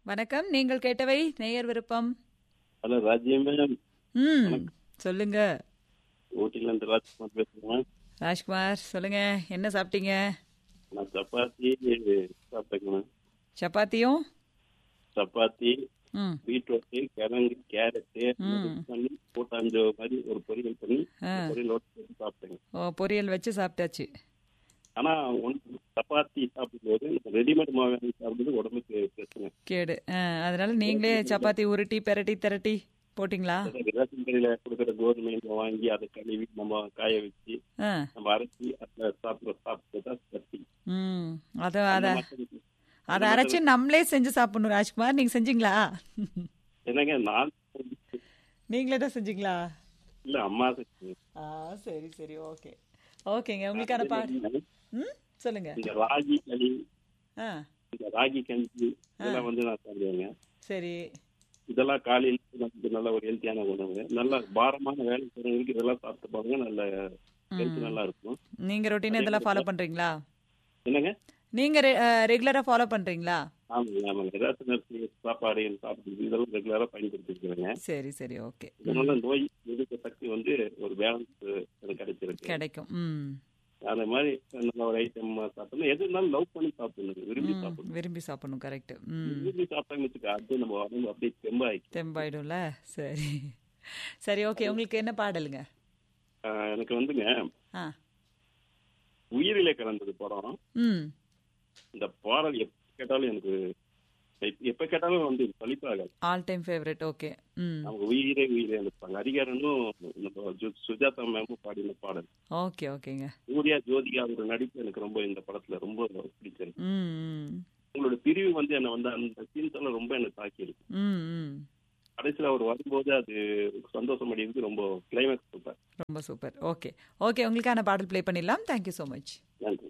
வணக்கம் நீங்கள் கேட்டவை நேயர் விருப்பம் ஹலோ ராஜ்யம் மேடம் ம் சொல்லுங்க ஊட்டில இருந்து ராஜ்குமார் பேசுறேன் ராஜ்குமார் சொல்லுங்க என்ன சாப்பிட்டீங்க நான் சப்பாத்தி சாப்பிட்டேங்க சப்பாத்தியும் சப்பாத்தி ம் பீட்ரூட்டு கிழங்கு கேரட்டு ம். பண்ணி கூட்டாஞ்சோ மாதிரி ஒரு பொரியல் பண்ணி ஆ. பொரியலோட சேர்த்து சாப்பிட்டேங்க ஓ பொரியல் வச்சு சாப்பிட்டாச்சு ஆனா ஒன்று சப்பாத்தி சாப்பிடும்போது ரெடிமேட் மாவு வாங்கி சாப்பிடுறது உடம்புக்கு பிரச்சனை கேடு ஆ, அதனால நீங்களே சப்பாத்தி உருட்டி பெரட்டி திரட்டி போட்டிங்களா அதாவது ரேஷன் கடையில கொடுக்குற கோதுமை மாவு வாங்கி அதை கழுவி நம்ம காய வச்சு ஆ நம்ம அரைச்சி அதில் சாப்பிட்ற சாப்பிட்டு தான் சட்டி ம் அதை அதை அந்த மாதிரி அதை அரைச்சு நம்மளே செஞ்சு சாப்பிடணும் ராஜ்குமார் நீங்க செஞ்சீங்களா என்னங்க நான் நீங்களே தான் செஞ்சீங்களா இல்ல அம்மா செஞ்சு ஆ சரி சரி ஓகே ஓகேங்க உங்களுக்கான பாடு ம் சொல்லுங்க இந்த ராகி களி ஆ இந்த ராகி கஞ்சி இதெல்லாம் வந்து நான் சாப்பிடுவேங்க சரி இதெல்லாம் காலையில் நமக்கு நல்ல ஒரு ஹெல்த்தியான உணவு நல்ல பாரமான வேலை செய்றவங்களுக்கு இதெல்லாம் சாப்பிட்டு பாருங்க நல்ல ஹெல்த் நல்லா இருக்கும் நீங்க ரொட்டீன் இதெல்லாம் ஃபாலோ பண்றீங்களா என்னங்க நீங்க ரெகுலரா ஃபாலோ பண்றீங்களா ஆமாங்க ஆமாங்க ரேஷன் அரிசி சாப்பாடு சாப்பிடுறது இதெல்லாம் ரெகுலரா பயன்படுத்திக்கிறேங்க சரி சரி ஓகே இதனால நோய் எதிர்ப்பு சக்தி வந்து ஒரு பேலன்ஸ் எனக்கு கிடைச்சிருக்கு கிடைக்கும் ம் அந்த மாதிரி நல்ல ஒரு ஐட்டம் சாப்பிடணும் எது இருந்தாலும் லவ் பண்ணி சாப்பிடணும் விரும்பி ம், சாப்பிடணும் விரும்பி சாப்பிடணும் கரெக்ட் ம் விரும்பி சாப்பிட்டாங்க வச்சுக்க அது நம்ம உடம்பு அப்படியே தெம்பாயிக்கும் தெம்பாயிடும்ல சரி சரி ஓகே உங்களுக்கு என்ன பாடலுங்க ஆஹ் எனக்கு வந்துங்க ஆ உயிரிலே கலந்தது படம் ம் இந்த பாடல் எப்ப கேட்டாலும் எனக்கு எப்ப- எப்ப கேட்டாலும் வந்து சலிப்பாகாது ஆல் டைம் ஃபேவரட் ஓகே ம் அவங்க உயிரே உயிரே இருப்பாங்க அதிகாரனும் நம்ம ஜு- சுஜாதா மேமும் பாடின பாடல் ஓகே ஓகேங்க சூர்யா ஜோதிகா அவரோட நடிப்பு எனக்கு ரொம்ப இந்த படத்துல ரொம்ப பிடிச்சிருக்கு ம் ம் உங்களோட பிரிவு வந்து என்ன வந்து அந்த சீன்ஸ் எல்லாம் ரொம்ப என்ன தாக்கியிருக்கு ம் ம் கடைசியில் அவர் வரும்போது அது சந்தோஷம் அடைகிறது ரொம்ப கிளைமேக்ஸ் சூப்பர் ரொம்ப சூப்பர் ஓகே ஓகே உங்களுக்கான பாடல் ப்ளே பண்ணிடலாம் தேங்க்யூ ஸோ மச் நன்றி